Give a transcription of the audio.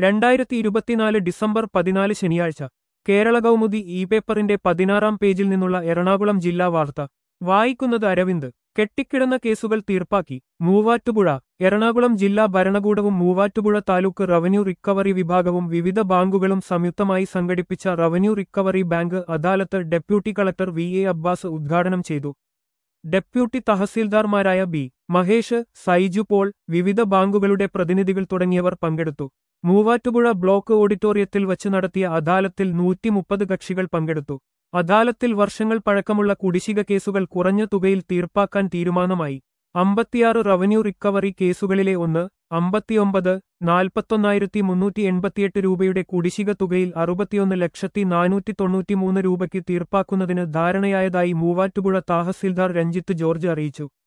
രണ്ടായിരത്തി ഇരുപത്തിനാല് ഡിസംബർ പതിനാല് ശനിയാഴ്ച കേരള കൗമുദി ഇ പേപ്പറിന്റെ പതിനാറാം പേജിൽ നിന്നുള്ള എറണാകുളം ജില്ലാ വാർത്ത വായിക്കുന്നത് അരവിന്ദ് കെട്ടിക്കിടന്ന കേസുകൾ തീർപ്പാക്കി മൂവാറ്റുപുഴ എറണാകുളം ജില്ലാ ഭരണകൂടവും മൂവാറ്റുപുഴ താലൂക്ക് റവന്യൂ റിക്കവറി വിഭാഗവും വിവിധ ബാങ്കുകളും സംയുക്തമായി സംഘടിപ്പിച്ച revenue recovery bank adalat deputy collector V A Abbas ഉദ്ഘാടനം ചെയ്തു ഡെപ്യൂട്ടി തഹസീൽദാർമാരായ ബി മഹേഷ് സൈജു പോൾ വിവിധ ബാങ്കുകളുടെ പ്രതിനിധികൾ തുടങ്ങിയവർ പങ്കെടുത്തു മൂവാറ്റുപുഴ ബ്ലോക്ക് ഓഡിറ്റോറിയത്തിൽ വച്ച് നടത്തിയ അദാലത്തിൽ നൂറ്റിമുപ്പത് കക്ഷികൾ പങ്കെടുത്തു അദാലത്തിൽ വർഷങ്ങൾ പഴക്കമുള്ള കുടിശ്ശിക കേസുകൾ കുറഞ്ഞ തുകയിൽ തീർപ്പാക്കാൻ തീരുമാനമായി അമ്പത്തിയാറ് റവന്യൂ റിക്കവറി കേസുകളിലെ ഒന്ന് അമ്പത്തിയൊമ്പത് നാൽപ്പത്തൊന്നായിരത്തി മുന്നൂറ്റി എൺപത്തിയെട്ട് രൂപയുടെ കുടിശ്ശിക തുകയിൽ അറുപത്തിയൊന്ന് ലക്ഷത്തി നാനൂറ്റി തൊണ്ണൂറ്റിമൂന്ന് രൂപയ്ക്ക് തീർപ്പാക്കുന്നതിന് ധാരണയായതായി മൂവാറ്റുപുഴ തഹസിൽദാർ രഞ്ജിത്ത് ജോർജ് അറിയിച്ചു